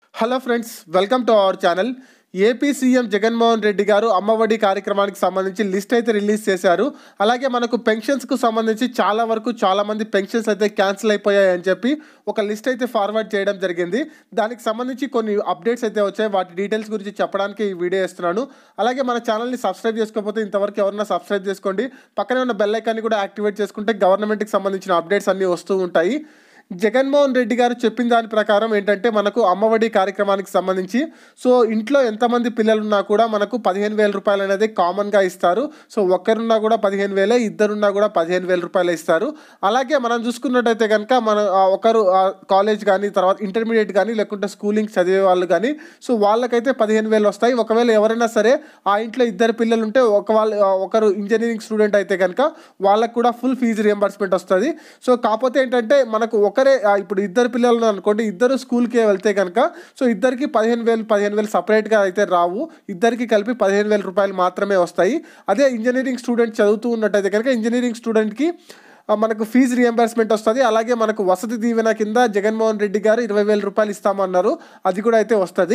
hello friends welcome to our channel AP CM Jaganmohan Reddy గారు అమ్మఒడి కార్యక్రమానికి సంబంధించి లిస్ట్ అయితే రిలీజ్ చేశారు అలాగే మనకు పెన్షన్స్కు సంబంధించి చాలా వరకు చాలా మంది పెన్షన్స్ అయితే క్యాన్సిల్ అయిపోయాయి అని చెప్పి ఒక లిస్ట్ అయితే ఫార్వర్డ్ చేయడం జరిగింది దానికి సంబంధించి కొన్ని అప్డేట్స్ అయితే వచ్చాయి వాటి డీటెయిల్స్ గురించి చెప్పడానికి ఈ వీడియో ఇస్తున్నాను అలాగే మన ఛానల్ని సబ్స్క్రైబ్ చేసుకోకపోతే ఇంతవరకు ఎవరన్నా సబ్స్క్రైబ్ చేసుకోండి పక్కనే ఉన్న బెల్ ఐకాన్ని కూడా యాక్టివేట్ చేసుకుంటే గవర్నమెంట్కి సంబంధించిన అప్డేట్స్ అన్నీ వస్తూ ఉంటాయి జగన్మోహన్ రెడ్డి గారు చెప్పిన దాని ప్రకారం ఏంటంటే మనకు అమ్మఒడి కార్యక్రమానికి సంబంధించి సో ఇంట్లో ఎంతమంది పిల్లలు ఉన్నా కూడా మనకు పదిహేను వేల రూపాయలు అనేది కామన్గా ఇస్తారు సో ఒక్కరున్నా కూడా పదిహేను వేలే ఇద్దరున్నా కూడా పదిహేను వేల రూపాయలు ఇస్తారు అలాగే మనం చూసుకున్నట్టయితే కనుక మన ఆ, ఒకరు ఆ, కాలేజ్ కానీ తర్వాత ఇంటర్మీడియట్ కానీ లేకుంటే స్కూలింగ్ చదివే వాళ్ళు కానీ సో వాళ్ళకైతే పదిహేను వేలు వస్తాయి ఒకవేళ ఎవరైనా సరే ఆ ఇంట్లో ఇద్దరు పిల్లలు ఉంటే ఒక వాళ్ళు ఆ, ఒకరు ఇంజనీరింగ్ స్టూడెంట్ అయితే కనుక వాళ్ళకు కూడా ఫుల్ ఫీజు రియంబర్స్మెంట్ వస్తుంది సో కాకపోతే ఏంటంటే మనకు ఒకరే ఆ, ఇప్పుడు ఇద్దరు పిల్లలు ఉన్నారు అనుకోండి ఇద్దరు స్కూల్కి వెళ్తే కనుక సో ఇద్దరికి పదిహేను వేలు పదిహేను వేలు సపరేట్గా అయితే రావు ఇద్దరికి కలిపి పదిహేను వేల రూపాయలు మాత్రమే వస్తాయి అదే ఇంజనీరింగ్ స్టూడెంట్ చదువుతూ ఉన్నట్టయితే కనుక ఇంజనీరింగ్ స్టూడెంట్కి ఆ, మనకు ఫీజు రియంబర్స్మెంట్ వస్తుంది అలాగే మనకు వసతి దీవెన కింద జగన్మోహన్ రెడ్డి గారు ఇరవై వేల రూపాయలు ఇస్తామన్నారు అది కూడా అయితే వస్తుంది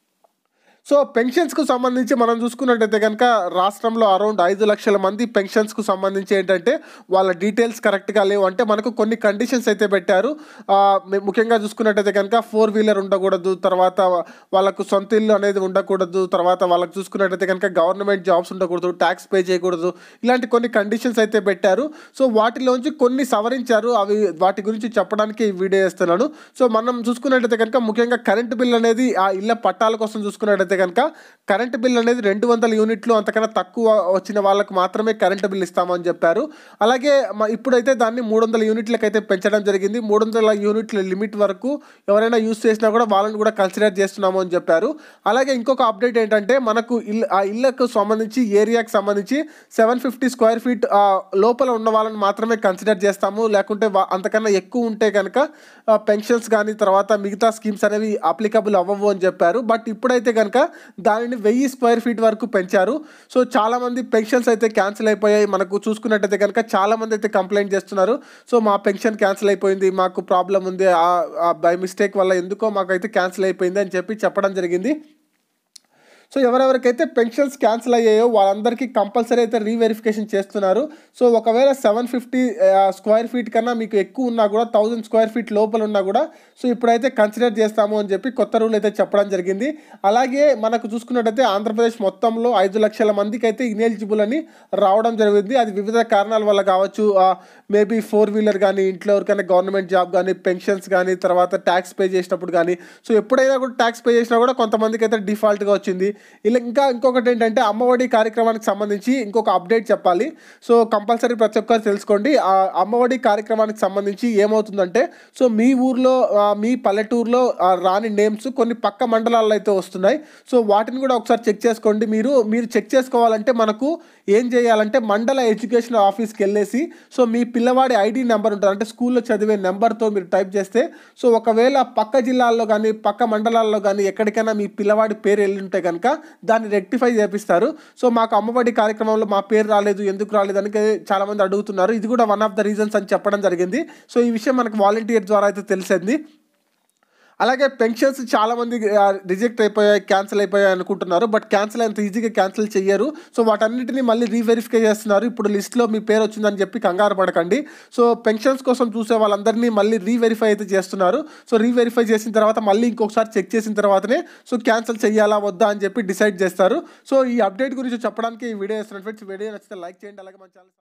సో పెన్షన్స్కు సంబంధించి మనం చూసుకున్నట్టయితే కనుక రాష్ట్రంలో అరౌండ్ ఐదు లక్షల మంది పెన్షన్స్కు సంబంధించి ఏంటంటే వాళ్ళ డీటెయిల్స్ కరెక్ట్గా లేవు అంటే మనకు కొన్ని కండిషన్స్ అయితే పెట్టారు ఆ, ము- ముఖ్యంగా చూసుకున్నట్టయితే కనుక ఫోర్ వీలర్ ఉండకూడదు తర్వాత వాళ్ళకు సొంత ఇల్లు అనేది ఉండకూడదు తర్వాత వాళ్ళకి చూసుకున్నట్టయితే కనుక గవర్నమెంట్ జాబ్స్ ఉండకూడదు ట్యాక్స్ పే చేయకూడదు ఇలాంటి కొన్ని కండిషన్స్ అయితే పెట్టారు సో వాటిలోంచి కొన్ని సవరించారు అవి వాటి గురించి చెప్పడానికి ఈ వీడియో చేస్తున్నాను సో మనం చూసుకున్నట్టయితే కనుక ముఖ్యంగా కరెంట్ బిల్ అనేది ఆ ఇళ్ళ పట్టాల కోసం చూసుకున్నట్టయితే కనుక కరెంట్ బిల్ అనేది రెండు వందల యూనిట్లు అంతకన్నా తక్కువ వచ్చిన వాళ్ళకు మాత్రమే కరెంట్ బిల్ ఇస్తామని చెప్పారు అలాగే మ- ఇప్పుడైతే దాన్ని మూడు వందల యూనిట్లకు అయితే పెంచడం జరిగింది మూడు వందల యూనిట్ల లిమిట్ వరకు ఎవరైనా యూస్ చేసినా కూడా వాళ్ళని కూడా కన్సిడర్ చేస్తున్నాము అని చెప్పారు అలాగే ఇంకొక అప్డేట్ ఏంటంటే మనకు ఇల్లు ఆ ఇళ్ళకు సంబంధించి ఏరియాకి సంబంధించి సెవెన్ ఫిఫ్టీ స్క్వేర్ ఫీట్ లోపల ఉన్న వాళ్ళని మాత్రమే కన్సిడర్ చేస్తాము లేకుంటే వా- అంతకన్నా ఎక్కువ ఉంటే కనుక పెన్షన్స్ కానీ తర్వాత మిగతా స్కీమ్స్ అనేవి అప్లికబుల్ అవ్వవు అని చెప్పారు బట్ ఇప్పుడైతే కనుక దానిని వెయ్యి స్క్వేర్ ఫీట్ వరకు పెంచారు సో చాలామంది పెన్షన్స్ అయితే క్యాన్సిల్ అయిపోయాయి మనకు చూసుకున్నట్టయితే కనుక చాలామంది అయితే కంప్లైంట్ చేస్తున్నారు సో మా పెన్షన్ క్యాన్సిల్ అయిపోయింది మాకు ప్రాబ్లం ఉంది బై మిస్టేక్ వల్ల ఎందుకో మాకైతే క్యాన్సిల్ అయిపోయింది అని చెప్పి చెప్పడం జరిగింది సో ఎవరెవరికైతే పెన్షన్స్ క్యాన్సిల్ అయ్యాయో వాళ్ళందరికీ కంపల్సరీ అయితే రీవెరిఫికేషన్ చేస్తున్నారు సో ఒకవేళ సెవెన్ ఫిఫ్టీ స్క్వేర్ ఫీట్ కన్నా మీకు ఎక్కువ ఉన్నా కూడా థౌజండ్ స్క్వేర్ ఫీట్ లోపల ఉన్నా కూడా సో ఇప్పుడైతే కన్సిడర్ చేస్తాము అని చెప్పి కొత్త రూల్ అయితే చెప్పడం జరిగింది అలాగే మనకు చూసుకున్నట్టయితే ఆంధ్రప్రదేశ్ మొత్తంలో ఐదు లక్షల మందికి అయితే ఇనెలిజిబుల్ అని రావడం జరిగింది అది వివిధ కారణాల వల్ల కావచ్చు మేబీ ఫోర్ వీలర్ కానీ ఇంట్లో ఎవరికైనా గవర్నమెంట్ జాబ్ కానీ పెన్షన్స్ కానీ తర్వాత ట్యాక్స్ పే చేసినప్పుడు కానీ సో ఎప్పుడైనా కూడా ట్యాక్స్ పే చేసినా కూడా కొంతమందికి అయితే డిఫాల్ట్గా వచ్చింది ఇలా ఇంకా ఇంకొకటి ఏంటంటే అమ్మఒడి కార్యక్రమానికి సంబంధించి ఇంకొక అప్డేట్ చెప్పాలి సో కంపల్సరీ ప్రతి ఒక్కరు తెలుసుకోండి ఆ అమ్మఒడి కార్యక్రమానికి సంబంధించి ఏమవుతుందంటే సో మీ ఊర్లో ఆ, మీ పల్లెటూరులో ఆ, రాని నేమ్స్ కొన్ని పక్క మండలాల్లో అయితే వస్తున్నాయి సో వాటిని కూడా ఒకసారి చెక్ చేసుకోండి మీరు మీరు చెక్ చేసుకోవాలంటే మనకు ఏం చేయాలంటే మండల ఎడ్యుకేషన్ ఆఫీస్కి వెళ్ళేసి సో మీ పిల్లవాడి ఐడి నెంబర్ ఉంటుంది అంటే స్కూల్లో చదివే నెంబర్తో మీరు టైప్ చేస్తే సో ఒకవేళ పక్క జిల్లాల్లో కానీ పక్క మండలాల్లో కానీ ఎక్కడికైనా మీ పిల్లవాడి పేరు వెళ్ళి ఉంటే కనుక దాన్ని రెక్టిఫై చేపిస్తారు సో మాకు అమ్మఒడి కార్యక్రమంలో మా పేరు రాలేదు ఎందుకు రాలేదు అని చాలామంది అడుగుతున్నారు ఇది కూడా వన్ ఆఫ్ ద రీజన్స్ అని చెప్పడం జరిగింది సో ఈ విషయం మనకు వాలంటీర్ ద్వారా అయితే తెలిసింది అలాగే పెన్షన్స్ చాలామంది రిజెక్ట్ అయిపోయాయి క్యాన్సిల్ అయిపోయాయి అనుకుంటున్నారు బట్ క్యాన్సిల్ అంత ఈజీగా క్యాన్సిల్ చేయరు సో వాటన్నిటిని మళ్ళీ రీవెరిఫై చేస్తున్నారు ఇప్పుడు లిస్ట్లో మీ పేరు వచ్చిందని చెప్పి కంగారు పడకండి సో పెన్షన్స్ కోసం చూసే వాళ్ళందరినీ మళ్ళీ రీవెరిఫై అయితే చేస్తున్నారు సో రీవెరిఫై చేసిన తర్వాత మళ్ళీ ఇంకొకసారి చెక్ చేసిన తర్వాతనే సో క్యాన్సిల్ చేయాలా వద్దా అని చెప్పి డిసైడ్ చేస్తారు సో ఈ అప్డేట్ గురించి చెప్పడానికి ఈ వీడియో చేస్తున్నాను ఫ్రెండ్స్ వీడియో నచ్చితే లైక్ చేయండి అలాగే మన ఛానల్